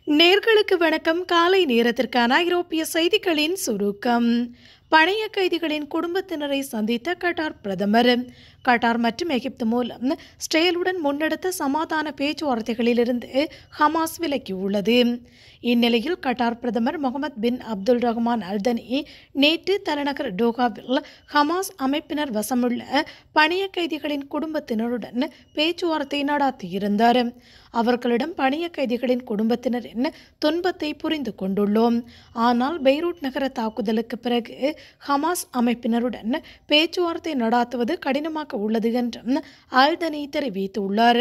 நேர்களுக்கு வணக்கம் காலை நேரத்திற்கான ஐரோப்பிய செய்திகளின் சுருக்கம் பழைய கைதிகளின் குடும்பத்தினரை சந்தித்த கட்டார் பிரதமர் கட்டார் மற்றும் எகிப்து மூலம் ஸ்டேலுடன் முன்னெடுத்த சமாதான பேச்சுவார்த்தைகளிலிருந்து ஹமாஸ் விலக்கியுள்ளது இந்நிலையில் கட்டார் பிரதமர் முகமது பின் அப்துல் ரஹ்மான் அல்தனி நேற்று தலைநகர் டோகாவில் ஹமாஸ் அமைப்பினர் வசமுள்ள பணிய கைதிகளின் குடும்பத்தினருடன் பேச்சுவார்த்தை நடாத்தியிருந்தார் அவர்களிடம் பணிய கைதிகளின் குடும்பத்தினரின் துன்பத்தை புரிந்து கொண்டுள்ளோம் ஆனால் பெய்ரூட் நகர தாக்குதலுக்கு பிறகு ஹமாஸ் அமைப்பினருடன் பேச்சுவார்த்தை நடாத்துவது கடினமாக உள்ளது என்றும் ஆல்தனி தெரிவித்துள்ளார்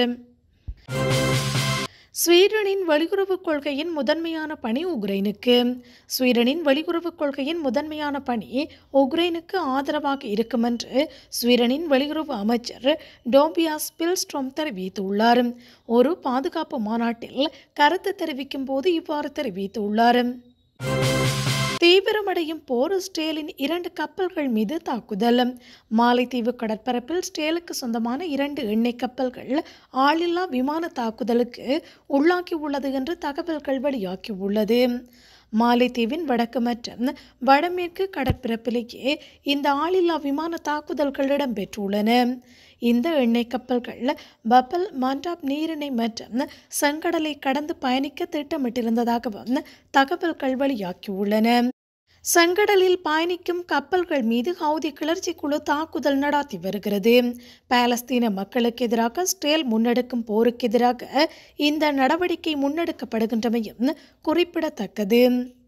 ஸ்வீடனின் வெளியுறவுக் கொள்கையின் முதன்மையான பணி உக்ரைனுக்கு ஸ்வீடனின் வெளியுறவுக் கொள்கையின் முதன்மையான பணி உக்ரைனுக்கு ஆதரவாக இருக்கும் என்று ஸ்வீடனின் வெளியுறவு அமைச்சர் டோபியாஸ் பில்ஸ்ட்ரோம் தெரிவித்துள்ளார் ஒரு பாதுகாப்பு மாநாட்டில் கருத்து தெரிவிக்கும் போது இவ்வாறு தெரிவித்துள்ளார் தீவிரமடையும் போர் ஸ்டேலின் இரண்டு கப்பல்கள் மீது தாக்குதல் மாலைத்தீவு கடற்பரப்பில் ஸ்டேலுக்கு சொந்தமான இரண்டு எண்ணெய் கப்பல்கள் ஆளில்லா விமான தாக்குதலுக்கு உள்ளாக்கி உள்ளது என்று தகவல்கள் வெளியாகியுள்ளது மாலைத்தீவின் வடக்கு மற்றும் வடமேற்கு கடற்பரப்பிலேயே இந்த ஆளில்லா விமான தாக்குதல்கள் இடம்பெற்றுள்ளன இந்த எண்ணெய் கப்பல்கள் பப்பல் மாண்டாப் நீரிணை மற்றும் செங்கடலை கடந்து பயணிக்க திட்டமிட்டிருந்ததாகவும் தகவல்கள் வெளியாகியுள்ளன செங்கடலில் பயணிக்கும் கப்பல்கள் மீது ஹவுதி கிளர்ச்சி குழு தாக்குதல் நடாத்தி வருகிறது பாலஸ்தீன மக்களுக்கு எதிராக ஸ்டேல் முன்னெடுக்கும் போருக்கு எதிராக இந்த நடவடிக்கை முன்னெடுக்கப்படுகின்றமையும் குறிப்பிடத்தக்கது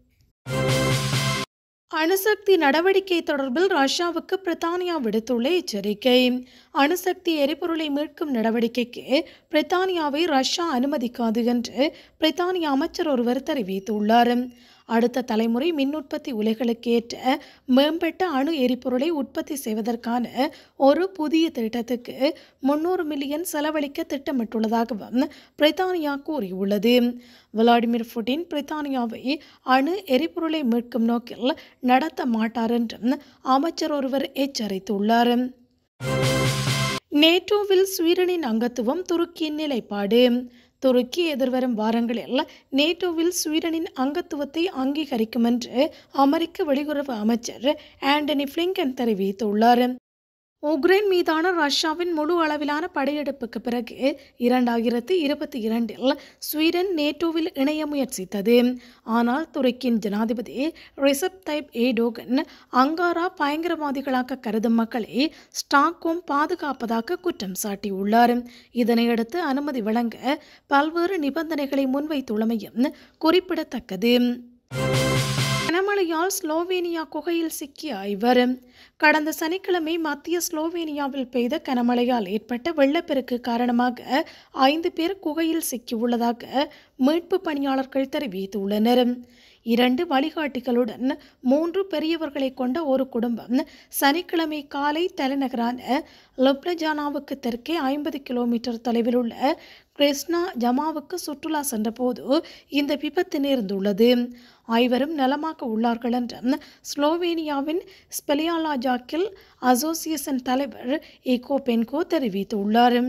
அணுசக்தி நடவடிக்கை தொடர்பில் ரஷ்யாவுக்கு பிரித்தானியா விடுத்துள்ள எச்சரிக்கை அணுசக்தி எரிபொருளை மீட்கும் நடவடிக்கைக்கு பிரித்தானியாவை ரஷ்யா அனுமதிக்காது என்று பிரித்தானிய அமைச்சர் ஒருவர் தெரிவித்துள்ளார் அடுத்த தலைமுறை மின் உற்பத்தி உலைகளுக்கு ஏற்ற மேம்பட்ட அணு எரிபொருளை உற்பத்தி செய்வதற்கான ஒரு புதிய திட்டத்துக்கு முன்னூறு மில்லியன் செலவழிக்க திட்டமிட்டுள்ளதாகவும் பிரித்தானியா கூறியுள்ளது விளாடிமிர் புட்டின் பிரித்தானியாவை அணு எரிபொருளை மீட்கும் நோக்கில் நடத்த மாட்டார் என்றும் அமைச்சர் ஒருவர் எச்சரித்துள்ளார் நேட்டோவில் ஸ்வீடனின் அங்கத்துவம் துருக்கியின் நிலைப்பாடு துருக்கி எதிர்வரும் வாரங்களில் நேட்டோவில் ஸ்வீடனின் அங்கத்துவத்தை அங்கீகரிக்கும் என்று அமெரிக்க வெளியுறவு அமைச்சர் ஆண்டனி பிளிங்கன் தெரிவித்துள்ளார் உக்ரைன் மீதான ரஷ்யாவின் முழு அளவிலான படையெடுப்புக்கு பிறகு இரண்டாயிரத்தி இருபத்தி இரண்டில் ஸ்வீடன் நேட்டோவில் இணைய முயற்சித்தது ஆனால் துருக்கியின் ஜனாதிபதி ரிசப் தைப் ஏடோகன் அங்காரா பயங்கரவாதிகளாக கருதும் மக்களை ஸ்டாக்ஹோம் பாதுகாப்பதாக குற்றம் சாட்டியுள்ளார் இதனையடுத்து அனுமதி வழங்க பல்வேறு நிபந்தனைகளை முன்வைத்துள்ளமையும் குறிப்பிடத்தக்கது கனமழையால் ஸ்லோவேனியா குகையில் சிக்கிய ஐவர் கடந்த சனிக்கிழமை மத்திய ஸ்லோவேனியாவில் பெய்த கனமழையால் ஏற்பட்ட வெள்ளப்பெருக்கு காரணமாக ஐந்து பேர் குகையில் சிக்கியுள்ளதாக மீட்பு பணியாளர்கள் தெரிவித்துள்ளனர் இரண்டு வழிகாட்டிகளுடன் மூன்று பெரியவர்களை கொண்ட ஒரு குடும்பம் சனிக்கிழமை காலை தலைநகரான லொப்னஜானாவுக்கு தெற்கே ஐம்பது கிலோமீட்டர் தொலைவில் உள்ள கிருஷ்ணா ஜமாவுக்கு சுற்றுலா சென்றபோது இந்த விபத்து நேர்ந்துள்ளது ஐவரும் நலமாக உள்ளார்கள் என்றும் ஸ்லோவேனியாவின் ஸ்பெலியாலாஜாக்கில் அசோசியேஷன் தலைவர் ஈகோ பென்கோ தெரிவித்துள்ளார்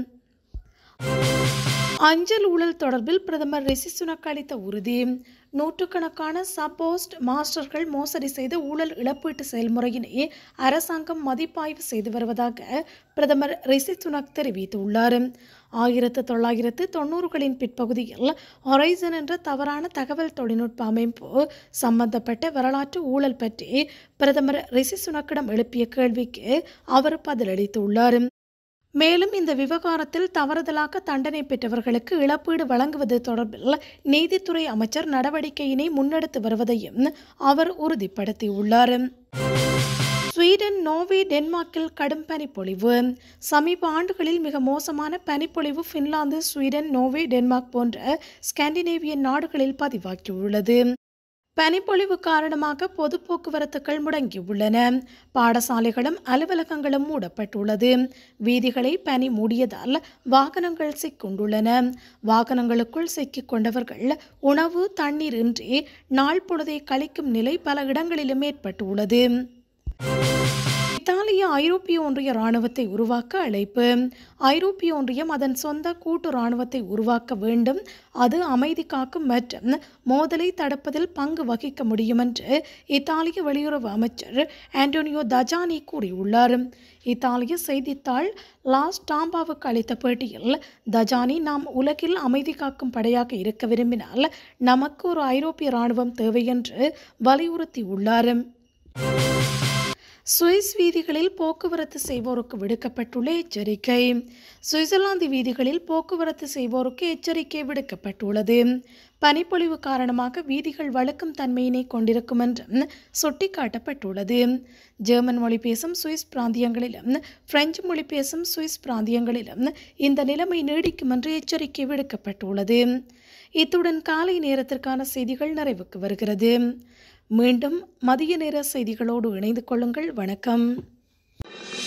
அஞ்சல் ஊழல் தொடர்பில் பிரதமர் ரிஷி சுனக் அளித்த உறுதி நூற்றுக்கணக்கான சப்போஸ்ட் மாஸ்டர்கள் மோசடி செய்த ஊழல் இழப்பீட்டு செயல்முறையினை அரசாங்கம் மதிப்பாய்வு செய்து வருவதாக பிரதமர் ரிஷி சுனக் தெரிவித்துள்ளார் ஆயிரத்து தொள்ளாயிரத்து தொண்ணூறுகளின் பிற்பகுதியில் ஹொரைசன் என்ற தவறான தகவல் தொழில்நுட்ப அமைப்பு சம்பந்தப்பட்ட வரலாற்று ஊழல் பற்றி பிரதமர் ரிஷி சுனக்கிடம் எழுப்பிய கேள்விக்கு அவர் பதிலளித்துள்ளார் மேலும் இந்த விவகாரத்தில் தவறுதலாக தண்டனை பெற்றவர்களுக்கு இழப்பீடு வழங்குவது தொடர்பில் நீதித்துறை அமைச்சர் நடவடிக்கையினை முன்னெடுத்து வருவதையும் அவர் உறுதிப்படுத்தியுள்ளார் ஸ்வீடன் நோர்வே டென்மார்க்கில் கடும் பனிப்பொழிவு சமீப ஆண்டுகளில் மிக மோசமான பனிப்பொழிவு பின்லாந்து ஸ்வீடன் நோர்வே டென்மார்க் போன்ற ஸ்காண்டினேவியன் நாடுகளில் பதிவாகியுள்ளது பனிப்பொழிவு காரணமாக பொது போக்குவரத்துகள் முடங்கியுள்ளன பாடசாலைகளும் அலுவலகங்களும் மூடப்பட்டுள்ளது வீதிகளை பனி மூடியதால் வாகனங்கள் சிக்கொண்டுள்ளன வாகனங்களுக்குள் சிக்கிக் கொண்டவர்கள் உணவு தண்ணீர் இன்றி நாள் பொழுதை கழிக்கும் நிலை பல இடங்களிலும் ஏற்பட்டுள்ளது இத்தாலிய ஐரோப்பிய ஒன்றிய இராணுவத்தை உருவாக்க அழைப்பு ஐரோப்பிய ஒன்றியம் அதன் சொந்த கூட்டு இராணுவத்தை உருவாக்க வேண்டும் அது அமைதி காக்கும் மற்றும் மோதலை தடுப்பதில் பங்கு வகிக்க முடியும் என்று இத்தாலிய வெளியுறவு அமைச்சர் ஆண்டோனியோ தஜானி கூறியுள்ளார் இத்தாலிய செய்தித்தாள் லாஸ் டாம்பாவுக்கு அளித்த பேட்டியில் தஜானி நாம் உலகில் அமைதி காக்கும் படையாக இருக்க விரும்பினால் நமக்கு ஒரு ஐரோப்பிய இராணுவம் தேவை என்று வலியுறுத்தியுள்ளார் சுவிஸ் வீதிகளில் போக்குவரத்து செய்வோருக்கு விடுக்கப்பட்டுள்ள எச்சரிக்கை சுவிட்சர்லாந்து வீதிகளில் போக்குவரத்து செய்வோருக்கு எச்சரிக்கை விடுக்கப்பட்டுள்ளது பனிப்பொழிவு காரணமாக வீதிகள் வழுக்கும் தன்மையினை கொண்டிருக்கும் என்றும் சுட்டிக்காட்டப்பட்டுள்ளது ஜெர்மன் மொழி பேசும் சுவிஸ் பிராந்தியங்களிலும் பிரெஞ்சு மொழி பேசும் சுவிஸ் பிராந்தியங்களிலும் இந்த நிலைமை நீடிக்கும் என்று எச்சரிக்கை விடுக்கப்பட்டுள்ளது இத்துடன் காலை நேரத்திற்கான செய்திகள் நிறைவுக்கு வருகிறது மீண்டும் மதிய நேர செய்திகளோடு இணைந்து கொள்ளுங்கள் வணக்கம்